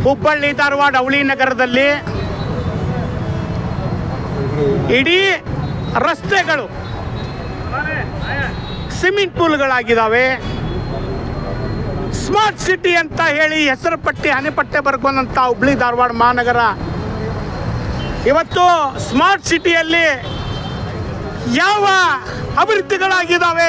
ಹುಬ್ಬಳ್ಳಿ ಧಾರವಾಡ ಅವಳಿ ನಗರದಲ್ಲಿ ಇಡೀ ರಸ್ತೆಗಳು ಸ್ವಿಮ್ಮಿಂಗ್ ಪೂಲ್ಗಳಾಗಿದ್ದಾವೆ ಸ್ಮಾರ್ಟ್ ಸಿಟಿ ಅಂತ ಹೇಳಿ ಹೆಸರು ಪಟ್ಟಿ ಹಣೆಪಟ್ಟೆ ಬರ್ಕೊಂಡಂಥ ಹುಬ್ಳಿ ಧಾರವಾಡ ಮಹಾನಗರ ಇವತ್ತು ಸ್ಮಾರ್ಟ್ ಸಿಟಿಯಲ್ಲಿ ಯಾವ ಅಭಿವೃದ್ಧಿಗಳಾಗಿದ್ದಾವೆ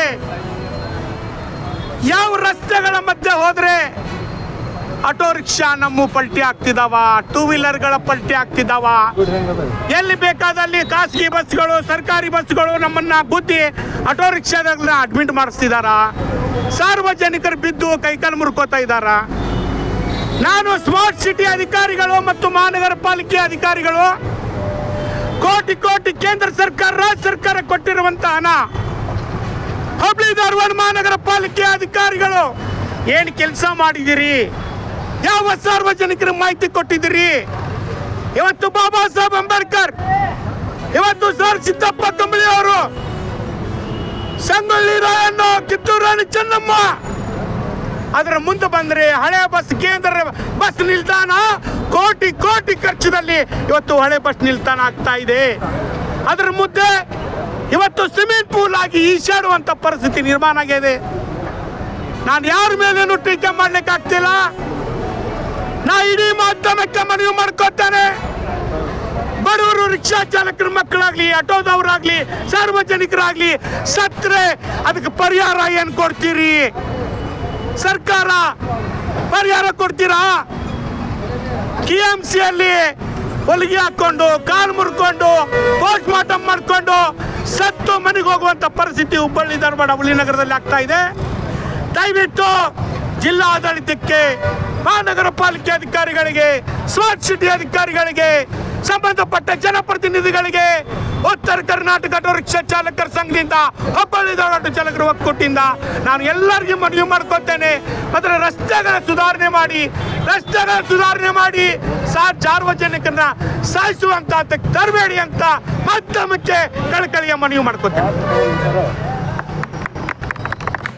ಯಾವ ರಸ್ತೆಗಳ ಮಧ್ಯೆ ಹೋದರೆ ಆಟೋ ರಿಕ್ಷಾ ನಮ್ಮ ಪಲ್ಟಿ ಆಗ್ತಿದಾವ ಟೂ ವೀಲರ್ಗಳ ಪಲ್ಟಿ ಆಗ್ತಿದಾವ ಎಲ್ಲಿ ಬೇಕಾದಲ್ಲಿ ಖಾಸಗಿ ಬಸ್ಗಳು ಸರ್ಕಾರಿ ಬಸ್ಗಳು ನಮ್ಮನ್ನ ಗುದ್ದಿ ಆಟೋ ರಿಕ್ಷಾದಾಗ ಅಡ್ಮಿಟ್ ಮಾಡಿಸ್ತಿದಾರ ಸಾರ್ವಜನಿಕರು ಬಿದ್ದು ಕೈಕಾಲು ಮುರ್ಕೋತಾ ಇದ್ದಾರ ನಾನು ಸ್ಮಾರ್ಟ್ ಸಿಟಿ ಅಧಿಕಾರಿಗಳು ಮತ್ತು ಮಹಾನಗರ ಪಾಲಿಕೆ ಅಧಿಕಾರಿಗಳು ಕೋಟಿ ಕೋಟಿ ಕೇಂದ್ರ ಸರ್ಕಾರ ರಾಜ್ಯ ಸರ್ಕಾರ ಕೊಟ್ಟಿರುವಂತ ಹಣ ಹುಬ್ಳಿ ಧಾರವಾಡ ಮಹಾನಗರ ಪಾಲಿಕೆ ಅಧಿಕಾರಿಗಳು ಏನು ಕೆಲಸ ಮಾಡಿದಿರಿ ಯಾವ ಸಾರ್ವಜನಿಕರ ಮಾಹಿತಿ ಕೊಟ್ಟಿದ್ದೀರಿ ಇವತ್ತು ಬಾಬಾ ಸಾಹೇಬ್ ಅಂಬೇಡ್ಕರ್ ಇವತ್ತು ಸರ್ ಸಿದ್ದಪ್ಪ ಕಂಬಳಿ ಅವರು ಸಂಗೊಳ್ಳಿ ರಾಯಣ್ಣ ಕಿತ್ತೂರು ರಾಣಿ ಚೆನ್ನಮ್ಮ ಅದರ ಮುಂದೆ ಬಂದ್ರೆ ಹಳೆ ಬಸ್ ಕೇಂದ್ರ ಬಸ್ ನಿಲ್ದಾಣ ಕೋಟಿ ಕೋಟಿ ಖರ್ಚದಲ್ಲಿ ಇವತ್ತು ಹಳೆ ಬಸ್ ನಿಲ್ದಾಣ ಆಗ್ತಾ ಇದೆ ಅದರ ಮುದ್ದೆ ಇವತ್ತು ಸ್ವಿಮ್ಮಿಂಗ್ ಪೂಲ್ ಆಗಿ ಈಶಾಡುವಂತ ಪರಿಸ್ಥಿತಿ ನಿರ್ಮಾಣ ಆಗಿದೆ ನಾನು ಯಾರ ಮೇಲೇನು ಟೀಕೆ ಮಾಡ್ಲಿಕ್ಕೆ ಆಗ್ತಿಲ್ಲ ನಾ ಇಡೀ ಮಾಧ್ಯಮಕ್ಕೆ ಮನವಿ ಮಾಡ್ಕೊತೇನೆ ಬಡವರು ರಿಕ್ಷಾ ಚಾಲಕರ ಮಕ್ಕಳಾಗ್ಲಿ ಆಟೋದವರಾಗ್ಲಿ ಸಾರ್ವಜನಿಕರಾಗ್ಲಿ ಸತ್ರೆ ಅದಕ್ಕೆ ಪರಿಹಾರ ಏನ್ ಕೊಡ್ತೀರಿ ಸರ್ಕಾರ ಪರಿಹಾರ ಕೊಡ್ತೀರಾ ಕೆ ಎಂ ಸಿಯಲ್ಲಿ ಹೊಲಿಗೆ ಹಾಕೊಂಡು ಕಾಲು ಮುರ್ಕೊಂಡು ಪೋಸ್ಟ್ ಮಾರ್ಟಮ್ ಮಾಡ್ಕೊಂಡು ಸತ್ತು ಮನೆಗೆ ಹೋಗುವಂತ ಪರಿಸ್ಥಿತಿ ಹುಬ್ಬಳ್ಳಿ ಧಾರವಾಡ ಹುಲಿ ನಗರದಲ್ಲಿ ಆಗ್ತಾ ಇದೆ ದಯವಿಟ್ಟು ಜಿಲ್ಲಾ ಆಡಳಿತಕ್ಕೆ ಮಹಾನಗರ ಪಾಲಿಕೆ ಅಧಿಕಾರಿಗಳಿಗೆ ಸ್ಮಾರ್ಟ್ ಸಿಟಿ ಅಧಿಕಾರಿಗಳಿಗೆ ಸಂಬಂಧಪಟ್ಟ ಜನಪ್ರತಿನಿಧಿಗಳಿಗೆ ಉತ್ತರ ಕರ್ನಾಟಕ ಆಟೋ ರಿಕ್ಷಾ ಚಾಲಕರ ಸಂಘದಿಂದ ಹುಬ್ಬಳ್ಳಿ ಧಾರವಾಡ ಆಟೋ ಚಾಲಕರ ಒಕ್ಕೂಟಿಂದ ನಾನು ಎಲ್ಲರಿಗೂ ಮನವಿ ಮಾಡ್ಕೊತೇನೆ ಅದರ ರಸ್ತೆಗಳ ಸುಧಾರಣೆ ಮಾಡಿ ರಸ್ತೆಗಳ ಸುಧಾರಣೆ ಮಾಡಿ ಸಾ ಸಾರ್ವಜನಿಕರನ್ನ ಸಾಯಿಸುವಂತ ತರಬೇಡಿ ಅಂತ ಮಾಧ್ಯಮಕ್ಕೆ ಕಳಕಳಿಯ ಮನವಿ ಮಾಡ್ಕೊತೇನೆ